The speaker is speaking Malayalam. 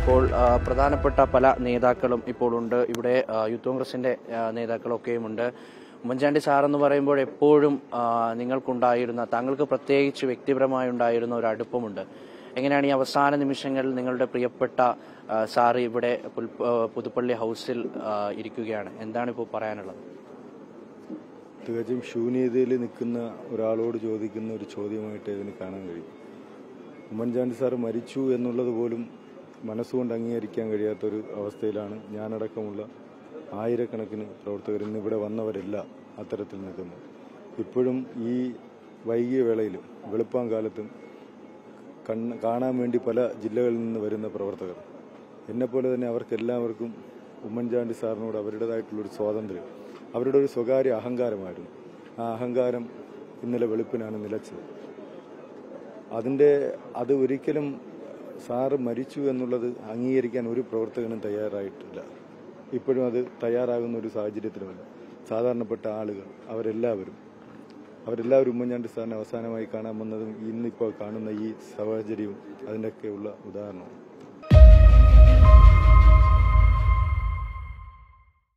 ഇപ്പോൾ ആ, പ്രധാനപ്പെട്ട പല നേതാക്കളും ഇപ്പോൾ ഉണ്ട് ഇവിടെ ആ, യൂത്ത് കോൺഗ്രസിന്റെ ആ, നേതാക്കളൊക്കെയും ഉണ്ട് ഉമ്മൻചാണ്ടി സാർ എന്ന് പറയുമ്പോൾ എപ്പോഴും ആ, നിങ്ങൾക്കുണ്ടായിരുന്ന താങ്കൾക്ക് പ്രത്യേകിച്ച് വ്യക്തിപരമായി ഉണ്ടായിരുന്ന ഒരു അടുപ്പമുണ്ട് എങ്ങനെയാണ് ഈ അവസാന നിമിഷങ്ങളിൽ നിങ്ങളുടെ പ്രിയപ്പെട്ട ആ, സാർ ഇവിടെ പുൽ- ആ, പുതുപ്പള്ളി ഹൗസിൽ ആ, ഇരിക്കുകയാണ് എന്താണ് ഇപ്പോൾ പറയാനുള്ളത് തികച്ചും ശൂന്യതയിൽ നിൽക്കുന്ന ഒരാളോട് ചോദിക്കുന്ന ഒരു ചോദ്യമായിട്ട് ഇതിന് കാണാൻ കഴിയും ഉമ്മൻചാണ്ടി സാറ് മരിച്ചു എന്നുള്ളത് പോലും മനസ്സുകൊണ്ട് അംഗീകരിക്കാൻ കഴിയാത്തൊരു അവസ്ഥയിലാണ് ഞാനടക്കമുള്ള ആയിരക്കണക്കിന് പ്രവർത്തകർ ഇന്നിവിടെ വന്നവരെല്ലാം അത്തരത്തിൽ നിൽക്കുന്നത് ഇപ്പോഴും ഈ വൈകിയ വേളയിലും വെളുപ്പാങ്കാലത്തും കണ്ണ് കാണാൻ വേണ്ടി പല ജില്ലകളിൽ നിന്ന് വരുന്ന പ്രവർത്തകർ എന്നെപ്പോലെ തന്നെ അവർക്കെല്ലാവർക്കും ഉമ്മൻചാണ്ടി സാറിനോട് അവരുടേതായിട്ടുള്ളൊരു സ്വാതന്ത്ര്യം അവരുടെ ഒരു സ്വകാര്യ അഹങ്കാരമായിരുന്നു ആ അഹങ്കാരം ഇന്നലെ വെളുപ്പിനാണ് നിലച്ചത് അതിൻ്റെ അത് ഒരിക്കലും സാറ് മരിച്ചു എന്നുള്ളത് അംഗീകരിക്കാൻ ഒരു പ്രവർത്തകനും തയ്യാറായിട്ടില്ല ഇപ്പോഴും അത് തയ്യാറാകുന്ന ഒരു സാഹചര്യത്തിലുമല്ല സാധാരണപ്പെട്ട ആളുകൾ അവരെല്ലാവരും അവരെല്ലാവരും ഉമ്മൻചാണ്ടി സാറിനെ അവസാനമായി കാണാൻ വന്നതും ഇന്നിപ്പോൾ കാണുന്ന ഈ സാഹചര്യവും അതിൻ്റെയൊക്കെയുള്ള ഉദാഹരണമാണ്